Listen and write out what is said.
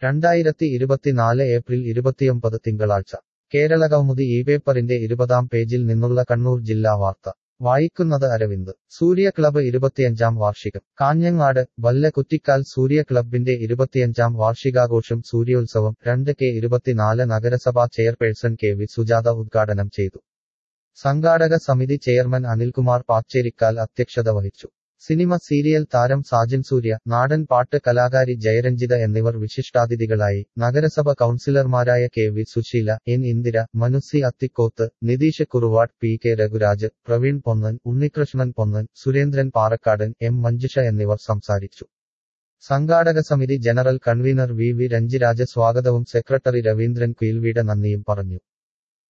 രണ്ടായിരത്തി ഇരുപത്തിനാല് ഏപ്രിൽ ഇരുപത്തിയൊമ്പത് തിങ്കളാഴ്ച കേരളകൗമുദി ഈ പേപ്പറിന്റെ ഇരുപതാം പേജിൽ നിന്നുള്ള കണ്ണൂർ ജില്ലാ വാർത്ത വായിക്കുന്നത് അരവിന്ദ് സൂര്യ ക്ലബ്ബ് ഇരുപത്തിയഞ്ചാം വാർഷികം കാഞ്ഞങ്ങാട് വല്ല കുറ്റിക്കാൽ സൂര്യ ക്ലബിന്റെ ഇരുപത്തിയഞ്ചാം വാർഷികാഘോഷം സൂര്യോത്സവം രണ്ട് കെ ഇരുപത്തിനാല് നഗരസഭാ ചെയർപേഴ്സൺ കെ വി സുജാത ഉദ്ഘാടനം ചെയ്തു സംഘാടക സമിതി ചെയർമാൻ അനിൽകുമാർ പാച്ചേരിക്കാൽ അധ്യക്ഷത വഹിച്ചു സിനിമ സീരിയൽ താരം സാജൻ സൂര്യ നാടൻ പാട്ട് കലാകാരി ജയരഞ്ജിത എന്നിവർ വിശിഷ്ടാതിഥികളായി നഗരസഭ കൗൺസിലർമാരായ K V Susheela N Indira Manusi Athikkoth Nitheesh Kuruvad P K Raghuraj Praveen Ponnan Unnikrishnan Ponnan Surendran Parakkadan M Manjusha എന്നിവർ സംസാരിച്ചു സംഘാടക സമിതി general convener V V Ranjiraj സ്വാഗതവും സെക്രട്ടറി രവീന്ദ്രൻ കുയിൽവീട് നന്ദിയും പറഞ്ഞു